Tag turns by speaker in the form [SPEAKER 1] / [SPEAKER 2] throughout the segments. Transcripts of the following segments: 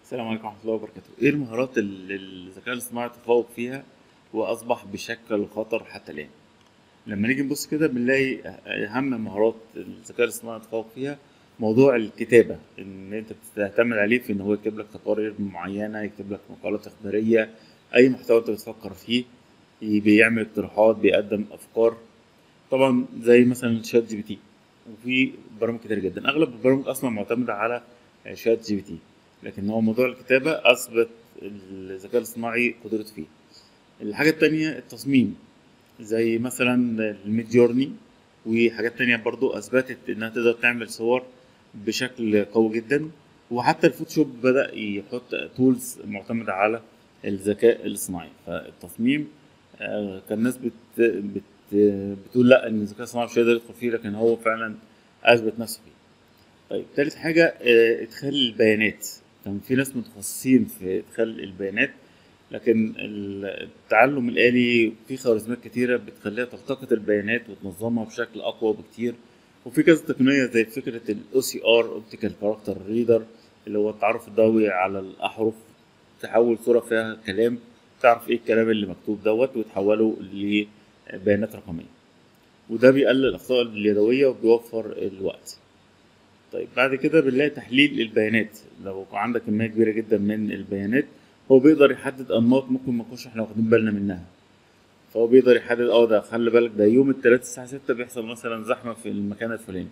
[SPEAKER 1] السلام عليكم ورحمة الله وبركاته. إيه المهارات اللي الذكاء الاصطناعي تفوق فيها وأصبح بشكل خطر حتى الآن؟ لما نيجي نبص كده بنلاقي أهم مهارات الذكاء الاصطناعي تفوق فيها موضوع الكتابة إن أنت بتعتمد عليه في إن هو يكتب لك تقارير معينة، يكتب لك مقالات إخبارية، أي محتوى أنت بتفكر فيه، بيعمل اقتراحات، بيقدم أفكار. طبعا زي مثلا شات جي بي تي وفي برامج كتير جدا، أغلب البرامج أصلا معتمدة على شات جي بي تي. لكن هو موضوع الكتابة أثبت الذكاء الاصطناعي قدرته فيه. الحاجة التانية التصميم زي مثلا الميد جورني وحاجات تانية برضو أثبتت إنها تقدر تعمل صور بشكل قوي جدا وحتى الفوتوشوب بدأ يحط تولز معتمدة على الذكاء الاصطناعي فالتصميم آه، كان الناس بت... بت... بتقول لا إن الذكاء الاصطناعي مش هيقدر يدخل فيه لكن هو فعلا أثبت نفسه فيه. طيب تالت حاجة آه، إدخال البيانات كان في ناس متخصصين في إدخال البيانات لكن التعلم الآلي في خوارزميات كتيرة بتخليها تلتقط البيانات وتنظمها بشكل أقوى بكتير وفي كذا تقنية زي فكرة ال OCR Optical Character Reader اللي هو التعرف الضوئي على الأحرف تحول صورة فيها كلام تعرف إيه الكلام اللي مكتوب دوت وتحوله لبيانات رقمية وده بيقلل الأخطاء اليدوية وبيوفر الوقت. طيب بعد كده بنلاقي تحليل البيانات لو عندك كمية كبيرة جدا من البيانات هو بيقدر يحدد أنماط ممكن ما نكونش احنا واخدين بالنا منها فهو بيقدر يحدد اه ده خلي بالك ده يوم التلات الساعة ستة بيحصل مثلا زحمة في المكان الفلاني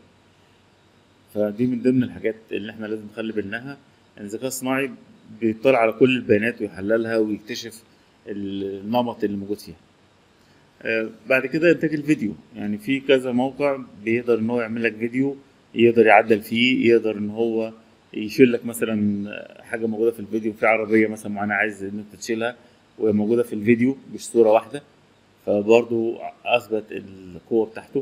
[SPEAKER 1] فدي من ضمن الحاجات اللي احنا لازم نخلي بالناها ان الذكاء الصناعي بيطلع على كل البيانات ويحللها ويكتشف النمط اللي موجود فيها آه، بعد كده انتاج الفيديو يعني في كذا موقع بيقدر ان هو يعمل لك فيديو يقدر يعدل فيه يقدر ان هو يشيل لك مثلا حاجه موجوده في الفيديو في عربيه مثلا معينه عايز ان انت تشيلها وهي موجوده في الفيديو مش صوره واحده فبرضو اثبت القوه بتاعته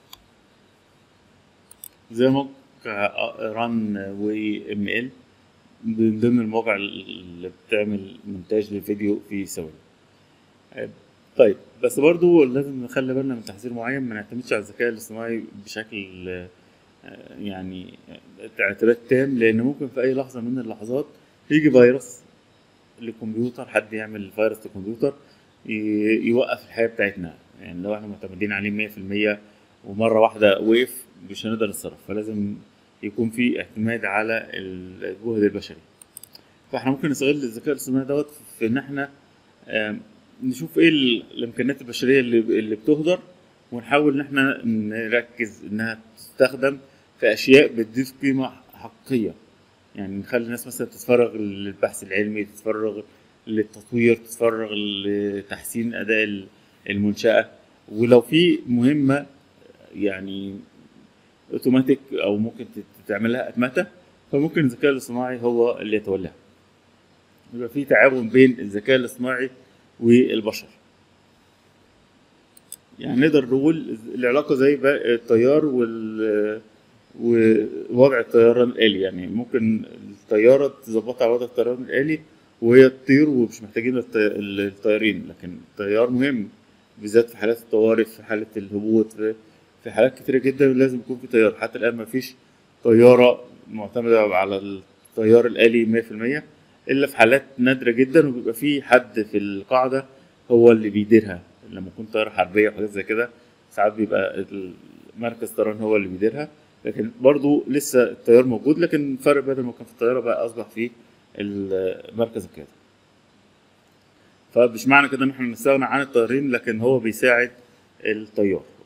[SPEAKER 1] زي موقع ران و ام ال من ضمن المواقع اللي بتعمل مونتاج للفيديو في ثواني طيب بس برضو لازم نخلي بالنا من تحذير معين ما نعتمدش على الذكاء الاصطناعي بشكل يعني اعتماد تام لان ممكن في اي لحظه من اللحظات يجي فيروس للكمبيوتر حد يعمل فيروس للكمبيوتر يوقف الحياه بتاعتنا يعني لو احنا معتمدين عليه 100% ومره واحده وقف مش هنقدر نتصرف فلازم يكون في اعتماد على الجهد البشري فاحنا ممكن نستغل الذكاء الاصطناعي دوت في ان احنا نشوف ايه الامكانيات البشريه اللي اللي بتهدر ونحاول ان احنا نركز انها تستخدم في اشياء بتضيف قيمه حقيقيه يعني نخلي الناس مثلا تتفرغ للبحث العلمي تتفرغ للتطوير تتفرغ لتحسين اداء المنشاه ولو في مهمه يعني اوتوماتيك او ممكن تعملها اتمته فممكن الذكاء الاصطناعي هو اللي يتولاها يبقى في تعاون بين الذكاء الاصطناعي والبشر يعني نقدر نقول العلاقه زي الطيار وال ووضع الطيران الآلي يعني ممكن الطيارة تظبطها على وضع الطيران الآلي وهي تطير ومش محتاجين الطيارين لكن الطيار مهم بالذات في حالات الطوارئ في حالة الهبوط في حالات كتيرة جدا لازم يكون في طيار حتى الآن مفيش طيارة معتمدة على الطيار الآلي 100% إلا في حالات نادرة جدا وبيبقى في حد في القاعدة هو اللي بيديرها لما يكون طيارة حربية وحاجات زي كده ساعات بيبقى مركز طيران هو اللي بيديرها لكن برضو لسه الطيار موجود لكن الفرق بدل ما كان في الطياره بقى اصبح في مركز القياده فمش معنى كده ان احنا نستغنى عن الطيارين لكن هو بيساعد الطيار